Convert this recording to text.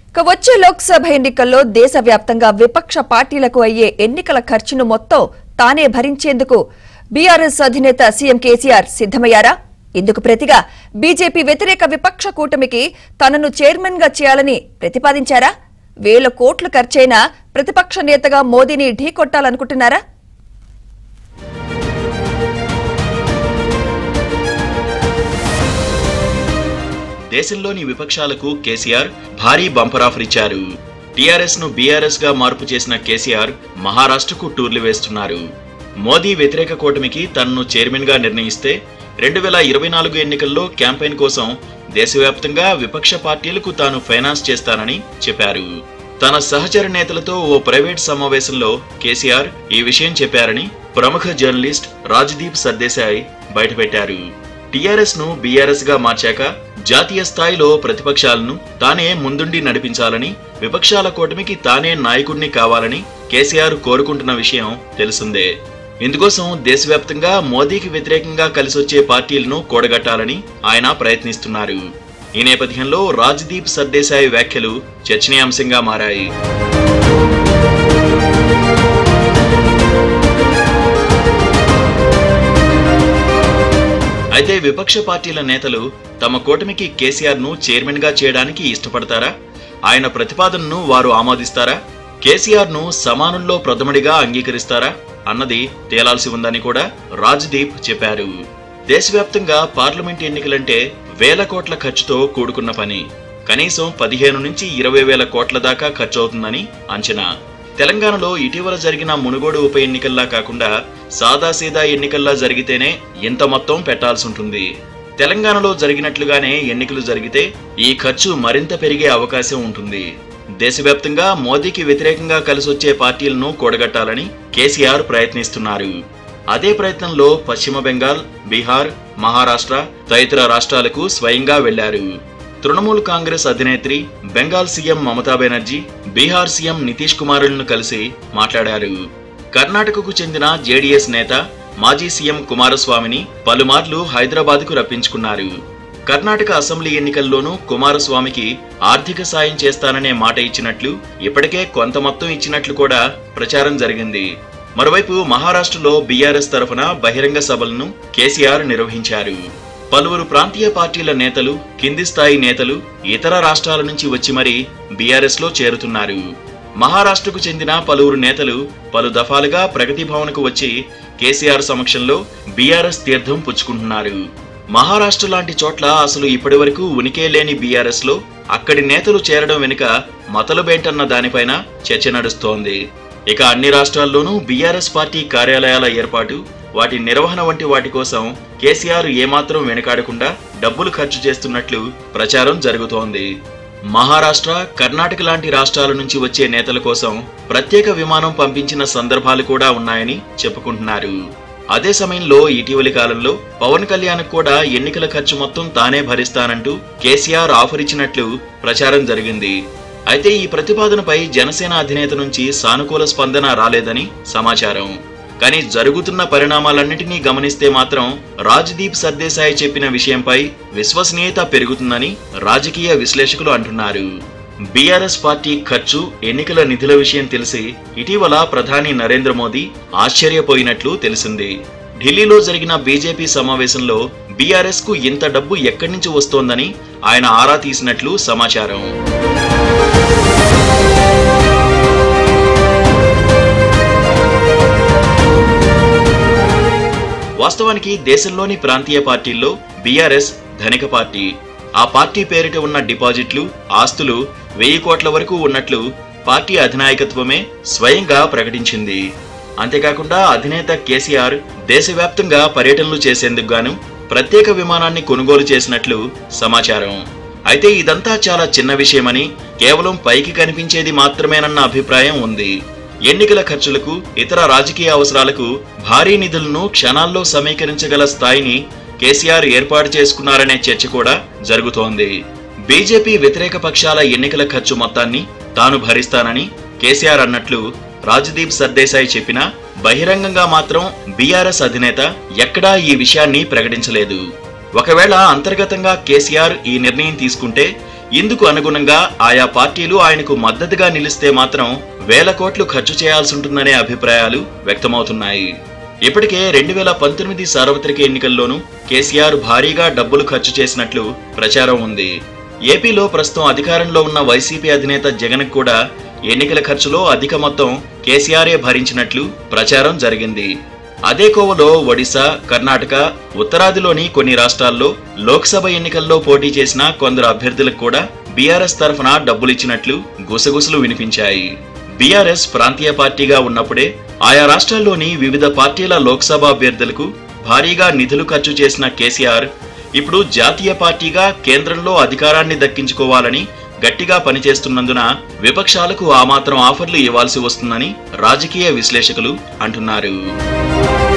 ఇక వచ్చే లోక్సభ ఎన్నికల్లో దేశవ్యాప్తంగా విపక్ష పార్టీలకు అయ్యే ఎన్నికల ఖర్చును మొత్తం తానే భరించేందుకు బీఆర్ఎస్ అధినేత సీఎం కేసీఆర్ సిద్దమయ్యారా ఇందుకు ప్రతిగా బీజేపీ వ్యతిరేక విపక్ష కూటమికి తనను చైర్మన్ గా చేయాలని ప్రతిపాదించారా వేల కోట్లు ఖర్చైనా ప్రతిపక్ష నేతగా మోదీని ఢీకొట్టాలనుకుంటున్నారా దేశంలోని విపక్షాలకు కేసీఆర్ భారీ బంపర్ ఆఫర్ ఇచ్చారు టీఆర్ఎస్ ను బీఆర్ఎస్ గా మార్పు చేసిన కేసీఆర్ మహారాష్ట్రకు టూర్లు వేస్తున్నారు మోదీ వ్యతిరేక కూటమికి తనను చైర్మన్ గా నిర్ణయిస్తే రెండు వేల ఇరవై నాలుగు ఎన్నికల్లో క్యాంపెయిన్ కోసం దేశవ్యాప్తంగా విపక్ష పార్టీలకు తాను ఫైనాన్స్ చేస్తానని చెప్పారు తన సహచర నేతలతో ఓ ప్రైవేట్ సమావేశంలో కేసీఆర్ ఈ విషయం చెప్పారని ప్రముఖ జర్నలిస్ట్ రాజ్దీప్ సర్దేశాయ్ బయటపెట్టారు టీఆర్ఎస్ ను బీఆర్ఎస్ గా మార్చాక జాతీయ స్థాయిలో ప్రతిపక్షాలను తానే ముందుండి నడిపించాలని విపక్షాల కూటమికి తానే నాయకుడిని కావాలని కేసీఆర్ కోరుకుంటున్న విషయం తెలిసిందే ఇందుకోసం దేశవ్యాప్తంగా మోదీకి వ్యతిరేకంగా కలిసొచ్చే పార్టీలను కూడగట్టాలని ఆయన ప్రయత్నిస్తున్నారు ఈ నేపథ్యంలో రాజ్దీప్ సర్దేశాయ్ వ్యాఖ్యలు చర్చనీయాంశంగా మారాయి అయితే విపక్ష పార్టీల నేతలు తమ కూటమికి కేసీఆర్ ను చైర్మన్ గా చేయడానికి ఇష్టపడతారా ఆయన ప్రతిపాదనను వారు ఆమోదిస్తారా కేసీఆర్ ను సమానంలో ప్రథముడిగా అంగీకరిస్తారా అన్నది తేలాల్సి ఉందని కూడా రాజ్దీప్ చెప్పారు దేశవ్యాప్తంగా పార్లమెంట్ ఎన్నికలంటే వేల కోట్ల ఖర్చుతో కూడుకున్న పని కనీసం పదిహేను నుంచి ఇరవై వేల కోట్ల దాకా ఖర్చు అవుతుందని అంచనా తెలంగాణలో ఇటీవల జరిగిన మునుగోడు ఉప ఎన్నికల్లా కాకుండా సాదాసీదా ఎన్నికల్లా జరిగితేనే ఇంత మొత్తం పెట్టాల్సి ఉంటుంది తెలంగాణలో జరిగినట్లుగానే ఎన్నికలు జరిగితే ఈ ఖర్చు మరింత పెరిగే అవకాశం ఉంటుంది దేశవ్యాప్తంగా మోదీకి వ్యతిరేకంగా కలిసొచ్చే పార్టీలను కూడగట్టాలని కేసీఆర్ ప్రయత్నిస్తున్నారు అదే ప్రయత్నంలో పశ్చిమ బెంగాల్ బీహార్ మహారాష్ట్ర తదితర రాష్ట్రాలకు స్వయంగా వెళ్లారు తృణమూల్ కాంగ్రెస్ అధినేత్రి బెంగాల్ సీఎం మమతా బెనర్జీ బీహార్ సీఎం నితీష్ కుమారులను కలిసి మాట్లాడారు కర్ణాటకకు చెందిన జేడీఎస్ నేత మాజీ సీఎం కుమారస్వామిని పలుమార్లు హైదరాబాద్కు రప్పించుకున్నారు కర్ణాటక అసెంబ్లీ ఎన్నికల్లోనూ కుమారస్వామికి ఆర్థిక సాయం చేస్తాననే మాట ఇచ్చినట్లు ఇప్పటికే కొంత మొత్తం ఇచ్చినట్లు కూడా ప్రచారం జరిగింది మరోవైపు మహారాష్ట్రలో బీఆర్ఎస్ తరఫున బహిరంగ సభలను కేసీఆర్ నిర్వహించారు పలువురు ప్రాంతీయ పార్టీల నేతలు కింది స్థాయి నేతలు ఇతర రాష్ట్రాల నుంచి వచ్చి మరీ బీఆర్ఎస్ లో చేరుతున్నారు మహారాష్ట్రకు చెందిన పలువురు నేతలు పలు దఫాలుగా ప్రగతి భవన్కు వచ్చి కేసీఆర్ సమక్షంలో బీఆర్ఎస్ తీర్థం పుచ్చుకుంటున్నారు మహారాష్ట్ర లాంటి చోట్ల అసలు ఇప్పటివరకు ఉనికే లేని బీఆర్ఎస్ లో అక్కడి నేతలు చేరడం వెనుక మతలుబేంటన్న దానిపైన చర్చ నడుస్తోంది ఇక అన్ని రాష్ట్రాల్లోనూ బీఆర్ఎస్ పార్టీ కార్యాలయాల ఏర్పాటు వాటి నిర్వహణ వంటి వాటి కోసం కేసీఆర్ ఏమాత్రం వెనుకాడకుండా డబ్బులు ఖర్చు చేస్తున్నట్లు ప్రచారం జరుగుతోంది మహారాష్ట్ర కర్ణాటక లాంటి రాష్ట్రాల నుంచి వచ్చే నేతల కోసం ప్రత్యేక విమానం పంపించిన సందర్భాలు కూడా ఉన్నాయని చెప్పుకుంటున్నారు అదే సమయంలో ఇటీవలి కాలంలో పవన్ కళ్యాణ్ కూడా ఎన్నికల ఖర్చు మొత్తం తానే భరిస్తానంటూ కేసీఆర్ ఆఫర్ ఇచ్చినట్లు ప్రచారం జరిగింది అయితే ఈ ప్రతిపాదనపై జనసేన అధినేత నుంచి సానుకూల స్పందన రాలేదని సమాచారం కానీ జరుగుతున్న పరిణామాలన్నింటినీ గమనిస్తే మాత్రం రాజ్దీప్ సర్దేశాయ్ చెప్పిన విషయంపై విశ్వసనీయత పెరుగుతుందని రాజకీయ విశ్లేషకులు అంటున్నారు బీఆర్ఎస్ పార్టీ ఖర్చు ఎన్నికల నిధుల విషయం తెలిసి ఇటీవల ప్రధాని నరేంద్ర మోదీ ఆశ్చర్యపోయినట్లు తెలిసింది ఢిల్లీలో జరిగిన బీజేపీ సమావేశంలో బీఆర్ఎస్ కు ఇంత డబ్బు ఎక్కడి నుంచి వస్తోందని ఆయన ఆరా తీసినట్లు సమాచారం వాస్తవానికి దేశంలోని ప్రాంతీయ పార్టీల్లో బీఆర్ఎస్ ధనిక పార్టీ ఆ పార్టీ పేరిట ఉన్న డిపాజిట్లు ఆస్తులు వెయ్యి కోట్ల వరకు ఉన్నట్లు పార్టీ అధినాయకత్వమే స్వయంగా ప్రకటించింది అంతేకాకుండా అధినేత కేసీఆర్ దేశవ్యాప్తంగా పర్యటనలు చేసేందుకు గాను ప్రత్యేక విమానాన్ని కొనుగోలు చేసినట్లు సమాచారం అయితే ఇదంతా చాలా చిన్న విషయమని కేవలం పైకి కనిపించేది మాత్రమేనన్న అభిప్రాయం ఉంది ఎన్నికల ఖర్చులకు ఇతర రాజకీయ అవసరాలకు భారీ నిధులను క్షణాల్లో సమీకరించగల స్థాయిని కేసీఆర్ ఏర్పాటు చేసుకున్నారనే చర్చ కూడా జరుగుతోంది బీజేపీ వ్యతిరేక పక్షాల ఎన్నికల ఖర్చు మొత్తాన్ని తాను భరిస్తానని కేసీఆర్ అన్నట్లు రాజ్దీప్ సర్దేశాయ్ చెప్పినా బహిరంగంగా మాత్రం బీఆర్ఎస్ అధినేత ఎక్కడా ఈ విషయాన్ని ప్రకటించలేదు ఒకవేళ అంతర్గతంగా కేసీఆర్ ఈ నిర్ణయం తీసుకుంటే ఇందుకు అనుగుణంగా ఆయా పార్టీలు ఆయనకు మద్దతుగా నిలిస్తే మాత్రం వేల కోట్లు ఖర్చు చేయాల్సి ఉంటుందనే అభిప్రాయాలు వ్యక్తమవుతున్నాయి ఇప్పటికే రెండు వేల పంతొమ్మిది సార్వత్రిక ఎన్నికల్లోనూ కేసీఆర్ భారీగా డబ్బులు ఖర్చు చేసినట్లు ప్రచారం ఉంది ఏపీలో ప్రస్తుతం అధికారంలో ఉన్న వైసీపీ అధినేత జగన్ కూడా ఎన్నికల ఖర్చులో అధిక మొత్తం కేసీఆరే భరించినట్లు ప్రచారం జరిగింది అదే కోవలో ఒడిశా కర్ణాటక ఉత్తరాదిలోని కొన్ని రాష్ట్రాల్లో లోక్సభ ఎన్నికల్లో పోటీ చేసిన కొందరు అభ్యర్థులకు కూడా బీఆర్ఎస్ తరఫున డబ్బులిచ్చినట్లు గుసగుసలు వినిపించాయి బీఆర్ఎస్ ప్రాంతీయ పార్టీగా ఉన్నప్పుడే ఆయా రాష్ట్రాల్లోని వివిధ పార్టీల లోక్సభ అభ్యర్థులకు భారీగా నిధులు ఖర్చు చేసిన కేసీఆర్ ఇప్పుడు జాతీయ పార్టీగా కేంద్రంలో అధికారాన్ని దక్కించుకోవాలని గట్టిగా పనిచేస్తున్నందున విపక్షాలకు ఆ మాత్రం ఆఫర్లు ఇవ్వాల్సి వస్తుందని రాజకీయ విశ్లేషకులు అంటున్నారు